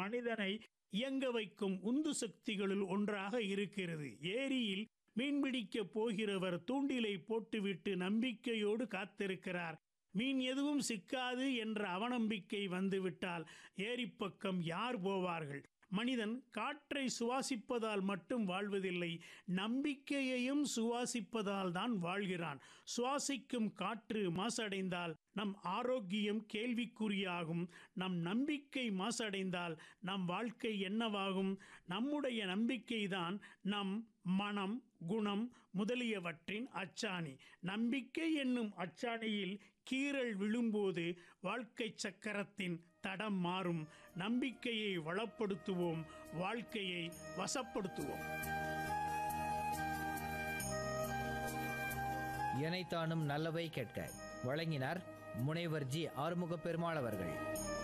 மனிதனை இயங்க வைக்கும் உந்து சக்திகளுள் ஒன்றாக இருக்கிறது ஏரியில் மீன்பிடிக்க போகிறவர் தூண்டிலை போட்டுவிட்டு நம்பிக்கையோடு காத்திருக்கிறார் மீன் எதுவும் சிக்காது என்ற அவநம்பிக்கை வந்துவிட்டால் ஏரிப்பக்கம் யார் போவார்கள் மனிதன் காற்றை சுவாசிப்பதால் மட்டும் வாழ்வதில்லை நம்பிக்கையையும் சுவாசிப்பதால் தான் வாழ்கிறான் சுவாசிக்கும் காற்று மாசடைந்தால் நம் ஆரோக்கியம் கேள்விக்குறியாகும் நம் நம்பிக்கை மாசடைந்தால் நம் வாழ்க்கை என்னவாகும் நம்முடைய நம்பிக்கைதான் நம் மனம் குணம் முதலியவற்றின் அச்சாணி நம்பிக்கை என்னும் அச்சாணியில் கீறல் விழும்போது வாழ்க்கை சக்கரத்தின் தடம் மாறும் நம்பிக்கையை வளப்படுத்துவோம் வாழ்க்கையை வசப்படுத்துவோம் இணைத்தானும் நல்லவை கேட்க வழங்கினார் முனைவர் ஜி ஆறுமுக பெருமாள் அவர்கள்